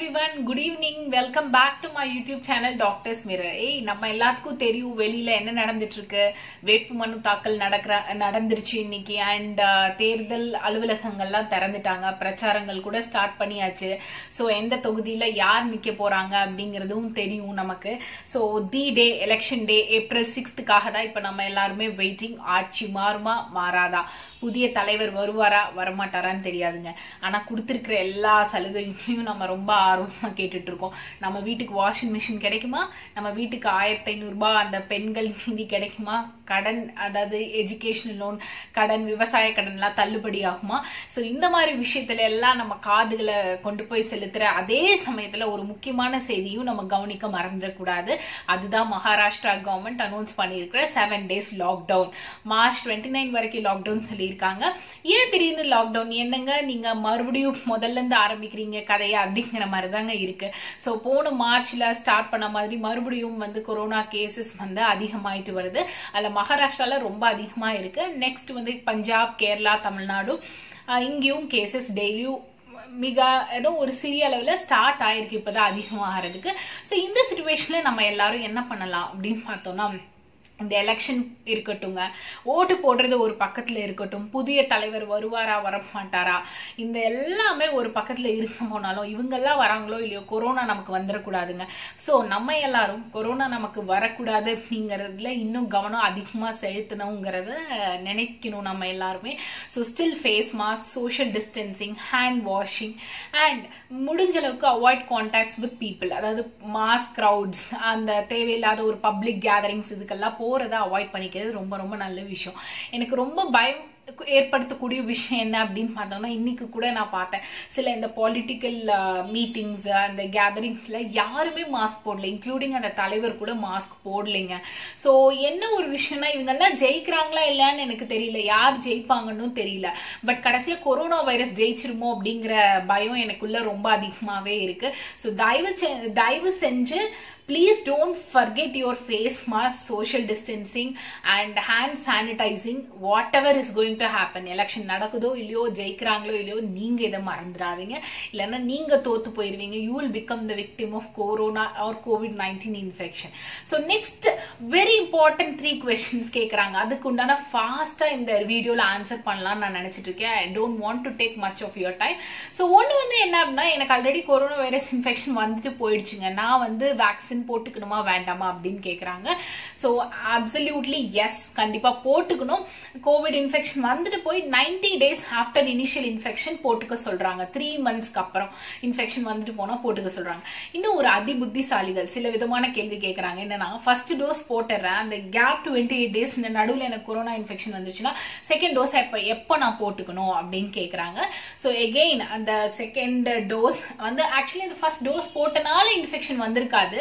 Everyone good evening welcome back to my YouTube channel doctors mirror ஏய் நம்ம எல்லாத்துக்கும் தெரியும் வெளியில என்ன நடந்துட்டு இருக்கு வேட்புமனு தாக்கல் நடக்கிற நடந்துருச்சு இன்னைக்கு அண்ட் தேர்தல் அலுவலகங்கள்லாம் திறந்துட்டாங்க பிரச்சாரங்கள் கூட ஸ்டார்ட் பண்ணியாச்சு ஸோ எந்த தொகுதியில யார் நிக்க போறாங்க அப்படிங்கறதும் தெரியும் நமக்கு so the day election day April சிக்ஸ்த்துக்காக தான் இப்ப நம்ம எல்லாருமே வெயிட்டிங் ஆட்சி மாறுமா மாறாதா புதிய தலைவர் வருவாரா வரமாட்டாரான்னு தெரியாதுங்க ஆனா கொடுத்திருக்கிற எல்லா சலுகையும் நம்ம ரொம்ப ஆர்வமா கேட்டுட்டு இருக்கோம் நம்ம வீட்டுக்கு வாஷிங் மிஷின் கிடைக்குமா நம்ம வீட்டுக்கு ஆயிரத்தி ஐநூறு ரூபாய் அந்த பெண்கள் நிதி கிடைக்குமா கடன் அதாவது எஜுகேஷனல் லோன் கடன் விவசாய கடன் எல்லாம் தள்ளுபடி ஆகுமா சோ இந்த மாதிரி விஷயத்துல எல்லாம் நம்ம காதுகளை கொண்டு போய் செலுத்துற அதே சமயத்துல ஒரு முக்கியமான செய்தியும் நம்ம கவனிக்க மறந்துடக்கூடாது அதுதான் மகாராஷ்டிரா கவர்மெண்ட் அனௌன்ஸ் பண்ணியிருக்கிற seven days lockdown March twenty nine வரைக்கும் லாக்டவுன் சொல்லியிருக்காங்க ஏன் திடீர்னு லாக்டவுன் என்னங்க நீங்க மறுபடியும் முதல்ல இருந்து ஆரம்பிக்கிறீங்க கதையா அப்படிங்கிற மாதிரி தாங்க இருக்கு ஸோ போன மார்ச்ல ஸ்டார்ட் பண்ண மாதிரி மறுபடியும் வந்து கொரோனா கேசஸ் வந்து அதிகமாயிட்டு வருது அதுல மகாராஷ்டிரால ரொம்ப அதிகமா இருக்கு நெக்ஸ்ட் வந்து பஞ்சாப் கேரளா தமிழ்நாடு அஹ் இங்கேயும் கேசஸ் டெய்லியும் மிக ஏதோ ஒரு சிறிய அளவுல ஸ்டார்ட் ஆயிருக்கு இப்பதான் அதிகமாகிறதுக்கு ஸோ இந்த சுச்சுவேஷன்ல நம்ம எல்லாரும் என்ன பண்ணலாம் அப்படின்னு பார்த்தோம்னா இந்த எலெக்ஷன் இருக்கட்டுங்க ஓட்டு போடுறது ஒரு பக்கத்துல இருக்கட்டும் புதிய தலைவர் வருவாரா வரமாட்டாரா இந்த எல்லாமே ஒரு பக்கத்துல இருக்க போனாலும் இவங்கெல்லாம் வராங்களோ இல்லையோ கொரோனா நமக்கு வந்துடக்கூடாதுங்க ஸோ நம்ம எல்லாரும் கொரோனா நமக்கு வரக்கூடாது அப்படிங்கறதுல இன்னும் கவனம் அதிகமா செலுத்தணுங்கிறத நினைக்கணும் நம்ம எல்லாருமே so still face mask social distancing hand washing and முடிஞ்ச அளவுக்கு அவாய்ட் கான்டாக்ட்ஸ் வித் பீப்புள் அதாவது மாஸ் க்ரௌட்ஸ் அந்த தேவையில்லாத ஒரு பப்ளிக் கேதரிங்ஸ் இதுக்கெல்லாம் போறதை அவாய்ட் பண்ணிக்கிறது ரொம்ப ரொம்ப நல்ல விஷயம் எனக்கு ரொம்ப பயம் ஏற்படுத்தக்கூடிய விஷயம் என்ன அப்படின்னு பார்த்தோம்னா இன்னைக்கு கூட நான் பார்த்தேன் சில இந்த பொலிட்டிக்கல் மீட்டிங்ஸ் அந்த கேதரிங்ஸ்ல யாருமே மாஸ்க் போடல இன்க்ளூடிங் அந்த தலைவர் கூட மாஸ்க் போடலைங்க ஸோ என்ன ஒரு விஷயம்னா இவங்கெல்லாம் ஜெயிக்கிறாங்களா இல்லைன்னு எனக்கு தெரியல யார் ஜெயிப்பாங்கன்னு தெரியல பட் கடைசியா கொரோனா வைரஸ் ஜெயிச்சிருமோ அப்படிங்கிற பயம் எனக்குள்ள ரொம்ப அதிகமாவே இருக்கு ஸோ தயவு தயவு செஞ்சு please don't forget your face mask social distancing and hand sanitizing whatever is going to happen election நடக்குதோ இல்லையோ ஜெயிக்கிறாங்களோ இல்லையோ நீங்க இதை மறந்துடாதீங்க இல்லைன்னா நீங்க தோத்து போயிருவீங்க you will become the victim of corona or covid nineteen infection so next very important three questions கேட்குறாங்க அதுக்கு உண்டான ஃபாஸ்டா இந்த வீடியோல ஆன்சர் பண்ணலாம்னு நான் நினைச்சிட்டு இருக்கேன் I don't want to take much of your time so ஒன்று வந்து என்ன அப்படின்னா எனக்கு ஆல்ரெடி கொரோனா வைரஸ் இன்ஃபெக்ஷன் வந்துட்டு போயிடுச்சுங்க நான் வந்து வேக்சின் வேக்சின் போட்டுக்கணுமா வேண்டாமா அப்படின்னு கேக்குறாங்க ஸோ அப்சல்யூட்லி எஸ் கண்டிப்பா போட்டுக்கணும் கோவிட் இன்ஃபெக்ஷன் வந்துட்டு போய் ninety days after initial infection போட்டுக்க சொல்றாங்க த்ரீ மந்த்ஸ்க்கு அப்புறம் இன்ஃபெக்ஷன் வந்துட்டு போனா போட்டுக்க சொல்றாங்க இன்னும் ஒரு அதி புத்திசாலிகள் சில விதமான கேள்வி கேட்கறாங்க என்னன்னா ஃபர்ஸ்ட் டோஸ் போட்டுறேன் அந்த கேப் டுவெண்ட்டி எயிட் டேஸ் இந்த நடுவில் எனக்கு கொரோனா இன்ஃபெக்ஷன் வந்துச்சுன்னா செகண்ட் டோஸ் எப்போ எப்போ நான் போட்டுக்கணும் அப்படின்னு கேட்கறாங்க ஸோ எகெயின் அந்த செகண்ட் டோஸ் வந்து ஆக்சுவலி இந்த ஃபர்ஸ்ட் டோஸ் போட்டனால இன்ஃபெக்ஷன் வந்திருக்காது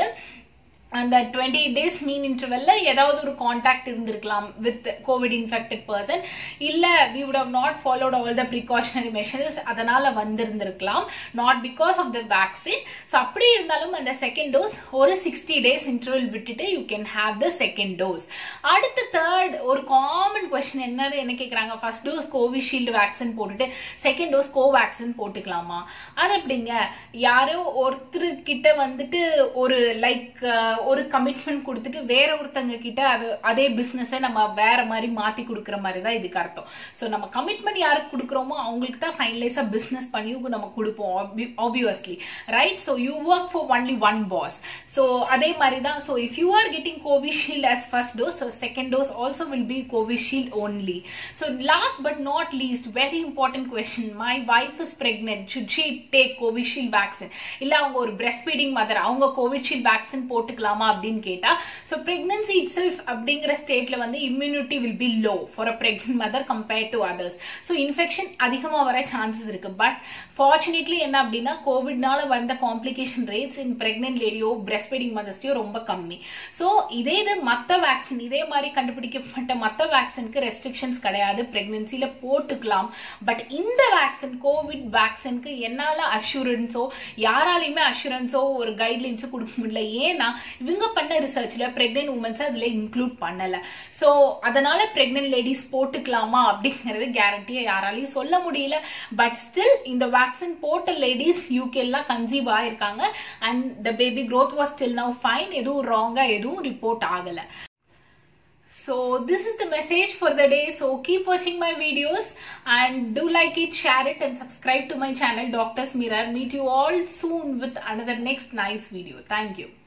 அந்த டுவெண்ட்டி டேஸ் மீன் இன்டர்வெல்ல ஏதாவது ஒரு கான்டாக்ட் இருந்திருக்கலாம் வித் கோவிட் இன்ஃபெக்டட் பர்சன் இல்ல we would have not followed all the precautionary measures அதனால வந்திருந்திருக்கலாம் not because of the vaccine so அப்படி இருந்தாலும் அந்த செகண்ட் டோஸ் ஒரு சிக்ஸ்டி டேஸ் இன்டர்வல் விட்டுட்டு you can have the second dose அடுத்த தேர்ட் ஒரு காமன் கொஸ்டின் என்ன என்ன கேட்குறாங்க ஃபர்ஸ்ட் டோஸ் கோவிஷீல்டு வேக்சின் போட்டுட்டு செகண்ட் டோஸ் கோவேக்சின் போட்டுக்கலாமா அது எப்படிங்க யாரோ ஒருத்தர் கிட்ட வந்துட்டு ஒரு லைக் ஒரு கமிட்மெண்ட் கொடுத்துட்டு வேற ஒருத்தங்க கிட்ட அது அதே பிசினஸ் நம்ம வேற மாதிரி மாத்தி கொடுக்குற மாதிரி தான் இதுக்கு அர்த்தம் ஸோ நம்ம கமிட்மெண்ட் யாருக்கு கொடுக்குறோமோ அவங்களுக்கு தான் ஃபைனலைஸா பிசினஸ் பண்ணி நம்ம கொடுப்போம் obviously right so you work for only one boss so அதே மாதிரி தான் so if you are getting Covishield as first dose so second dose also will be Covishield only so last but not least very important question my wife is pregnant should she take Covishield vaccine இல்ல அவங்க ஒரு breast feeding mother அவங்க Covishield vaccine போட்டுக்கலாம் பண்ணலாமா அப்படின்னு கேட்டா so pregnancy it self அப்படிங்கிற ஸ்டேட்ல வந்து immunity will be low for a pregnant mother compared to others so infection அதிகமா வர சான்சஸ் இருக்கு பட் ஃபார்ச்சுனேட்லி என்ன அப்படின்னா கோவிட்னால வந்த காம்ப்ளிகேஷன் ரேட்ஸ் இன் பிரெக்னென்ட் லேடியோ பிரெஸ்ட் ஃபீடிங் மதர்ஸ்டையோ ரொம்ப கம்மி ஸோ இதே இது மற்ற வேக்சின் இதே மாதிரி கண்டுபிடிக்கப்பட்ட மற்ற வேக்சினுக்கு ரெஸ்ட்ரிக்ஷன்ஸ் கிடையாது பிரெக்னன்சில போட்டுக்கலாம் பட் இந்த வேக்சின் கோவிட் வேக்சினுக்கு என்னால அஷூரன்ஸோ யாராலையுமே அஷூரன்ஸோ ஒரு கைட்லைன்ஸோ கொடுக்க முடியல ஏன்னா இவங்க பண்ண ரிசர்ச்ல பிரெக்னென்ட் உமன்ஸ் அதுல இன்க்ளூட் பண்ணல ஸோ அதனால பிரெக்னென்ட் லேடிஸ் போட்டுக்கலாமா அப்படிங்கிறது கேரண்டியா யாராலையும் சொல்ல முடியல பட் ஸ்டில் இந்த வேக்சின் போட்ட லேடிஸ் யூகேலாம் கன்சீவ் ஆயிருக்காங்க and the baby growth was still now fine எதுவும் ராங்கா எதுவும் ரிப்போர்ட் ஆகல So this is the message for the day. So keep watching my videos and do like it, share it and subscribe to my channel Doctor's Mirror. Meet you all soon with another next nice video. Thank you.